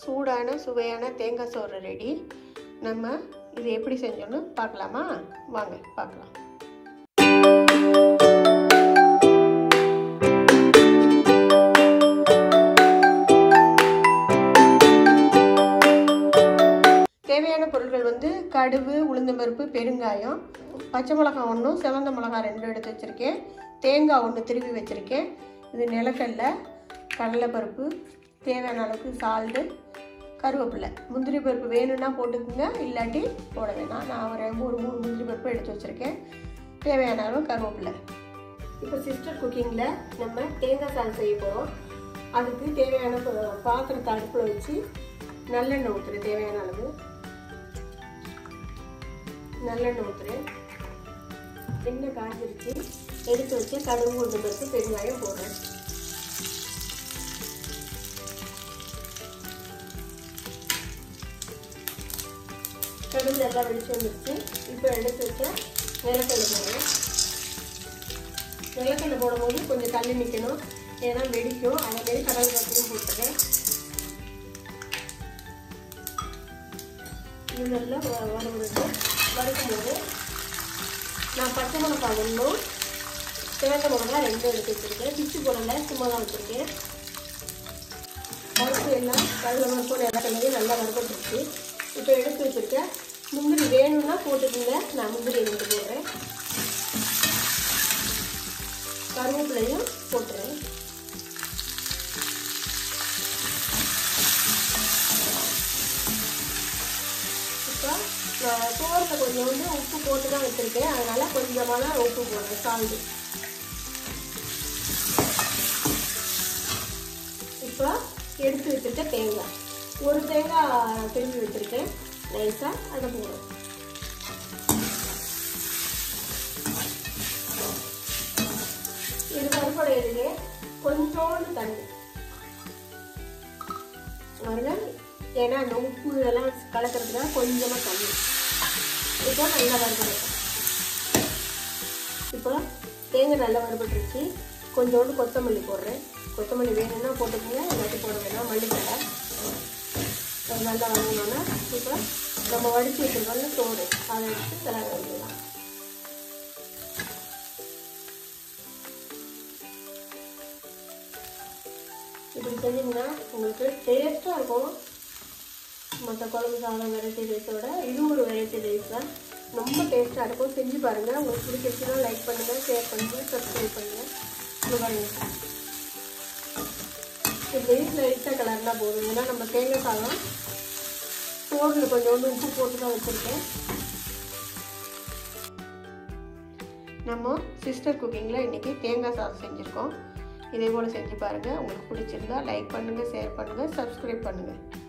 சூடான சுவையான தேங்காய் சோறு ரெடி நம்ம இது எப்படி செஞ்சோன்னு பார்க்கலாமா வாங்க பார்க்கலாம் தேவையான பொருட்கள் வந்து கடுகு உளுந்தம்பருப்பு பெருங்காயம் பச்சை மிளகாய் ஒன்றும் சிவந்த மிளகாய் ரெண்டும் எடுத்து வச்சுருக்கேன் தேங்காய் ஒன்று திருவி வச்சுருக்கேன் இது நிலக்கடலை கடலைப்பருப்பு தேவையான அளவுக்கு சால்ட்டு கருவேப்பிலை முந்திரி பருப்பு வேணும்னா போட்டுக்கோங்க இல்லாட்டி போட வேணாம் நான் ஒரு ஒரு மூணு முந்திரி பருப்பு எடுத்து வச்சுருக்கேன் தேவையான அளவு கருவேப்பிலை இப்போ சிஸ்டர் குக்கிங்கில் நம்ம தேங்காய் சாதம் செய்ய போகிறோம் அதுக்கு தேவையான ப- பாத்திரத்தை அடுப்பில் வச்சு நல்லெண்ணெய் ஊற்றுறேன் தேவையான அளவு நல்லெண்ணெய் ஊற்றுறேன் எண்ணெய் காஞ்சிருச்சு எடுத்து வச்சு கடுகு உளுந்து பருப்பு பெருங்காயம் போடுறேன் கடுகு நல்லா வெடிச்சு வந்துருச்சு இப்போ எடுத்து வச்ச நிலக்கடலை போடுறேன் நிலக்கடலை போடும்போது கொஞ்சம் தள்ளி நிற்கணும் ஏன்னா வெடிக்கும் அதே மாதிரி கடல் பருப்பையும் போட்டுறேன் இது நல்லா வறுவடுத்து வறுக்கும்போது நான் பச்சை மிளகாய் ஒன்றும் சிவந்த மிளகாய் ரெண்டும் எடுத்து வச்சுருக்கேன் பிச்சு போடலை சும்மா தான் வச்சுருக்கேன் பருப்பு எல்லாம் கடலை பருப்பு நிலக்கடலையும் நல்லா வறுபட்டுருச்சு இப்போ எடுத்து வச்சுருக்கேன் முந்திரி வேணும்னா போட்டுக்கோங்க நான் முந்திரி ரெண்டு போடுறேன் கருவேப்பிலையும் போட்டுறேன் இப்போ நான் சோறில் கொஞ்சம் வந்து உப்பு போட்டு தான் வச்சுருக்கேன் அதனால் கொஞ்சமாக தான் உப்பு போடுறேன் சால்ட்டு இப்போ எடுத்து வச்சுருக்க தேங்காய் ஒரு தேங்காய் திரும்பி வச்சுருக்கேன் நைஸாக அதை போடுறேன் இது பருப்படையிலே கொஞ்சோண்டு தண்ணி பாருங்க ஏன்னா அந்த உப்பு இதெல்லாம் கலக்கிறதுக்காக கொஞ்சமாக தண்ணி இப்போ நல்லா வறுபடும் இப்போ தேங்காய் நல்லா வறுபட்டுருச்சு கொஞ்சோண்டு கொத்தமல்லி போடுறேன் கொத்தமல்லி வேணும்னா போட்டுக்கோங்க இல்லாட்டி போட வேணாம் மல்லித்தலை அது நல்லா வதங்கினோன்னா இப்போ நம்ம வடித்து வச்சுருக்கோம்ல சோறு அதை எடுத்து தர வேண்டியதான் இப்படி செஞ்சீங்கன்னா உங்களுக்கு டேஸ்ட்டாக இருக்கும் மற்ற குழம்பு சாதம் வெரைட்டி ரைஸோட இது ஒரு வெரைட்டி ரைஸ் தான் ரொம்ப டேஸ்ட்டாக இருக்கும் செஞ்சு பாருங்கள் உங்களுக்கு பிடிச்சிருச்சுன்னா லைக் பண்ணுங்கள் ஷேர் பண்ணுங்கள் சப்ஸ்கிரைப் பண்ணுங்கள் இது பாருங்க இப்படி லைட்டாக கலர்னா போதும் ஏன்னா நம்ம தேங்காய் சாதம் சோறில் கொஞ்சோண்டு உப்பு போட்டு தான் வச்சுருக்கேன் நம்ம சிஸ்டர் குக்கிங்கில் இன்றைக்கி தேங்காய் சாதம் செஞ்சுருக்கோம் இதே போல் செஞ்சு பாருங்கள் உங்களுக்கு பிடிச்சிருந்தா லைக் பண்ணுங்கள் ஷேர் பண்ணுங்கள் சப்ஸ்கிரைப் பண்ணுங்கள்